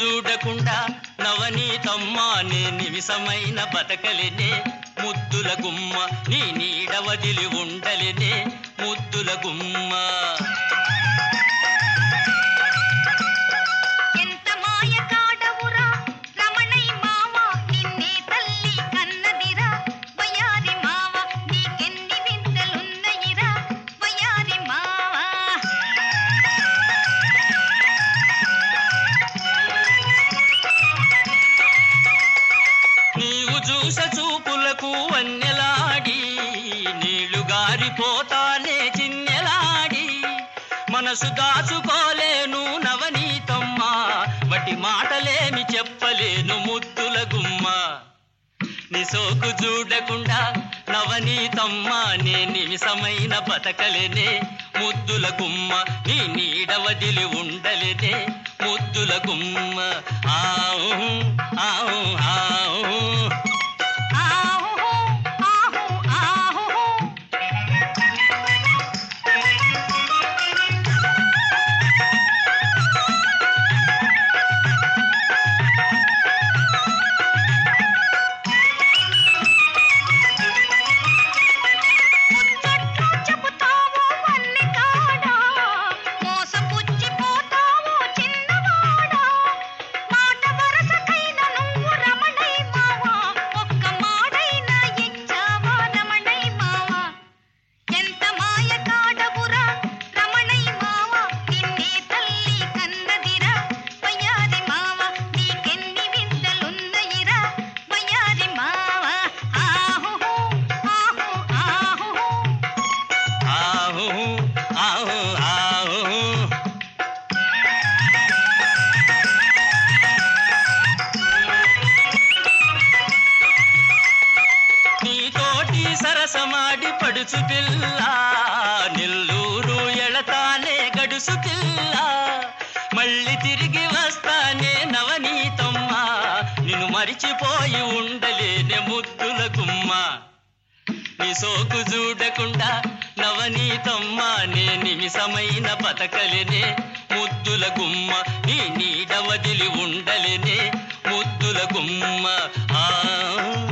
చూడకుండా నవనీతమ్మా నే నిమిషమైన బతకలేనే ముద్దుల గుమ్మ నీ నీడ వదిలి ఉండలేనే ముద్దుల గుమ్మ ఎంత మాయ కాడవురా రమణై మావ నిన్నే తల్లి కన్నదిరా వయారి మావ నీకెన్ని వింతలున్నయిరా వయారి మావ నీవు చూస చూపులకు వన్నెలాడి నీళ్లు గారిపోతానే చిన్నెలాడి మనసు దాచుకోలేను నవనీతమ్మా వటి మాటలేమి చెప్పలేను ముద్దుల గుమ్మ నీ సోకు చూడకుండా నవనీతమ్మా నే నిమిషమైన బతకలేనే ముద్దుల గుమ్మ నీ నీడ వదిలి ఉండలేనే ముద్దుల గుమ్మ ఆవు ఆవు ఆవు ఆహు ఆహు ఆహు ముచ్చట్లు చెబుతావు వన్నె కాడా మోసపుచ్చిపోతావు చిన్నవాడా మాట వరసకైన నువ్వు రమణై మావా ఒక్క మాడైనా ఇచ్చావా రమణై మావా ఎంత మాయ కాడవురా రమణై మావా నిన్నే తల్లి కన్నదిరా వయ్యారి మావా నీకెన్ని వింతలున్నయిరా వయ్యారి మావా ఆహు ఆహు ఆహు ఆహు ఆహు ఆహు నీతోటి సరసమాడి పడుచు పిల్ల నెల్లూరు ఎళతానే గడుసు పిల్ల మళ్ళీ తిరిగి వస్తానే నవనీతమ్మా నిన్ను మరిచిపోయి ఉండలేనే ముద్దుల గుమ్మ నీ సోకు చూడకుండా నవనీతమ్మా నే నిమిషమైన బతకలేనే ముద్దుల గుమ్మ నీ నీడ వదిలి ఉండలేనే ముద్దుల గుమ్మ ఆ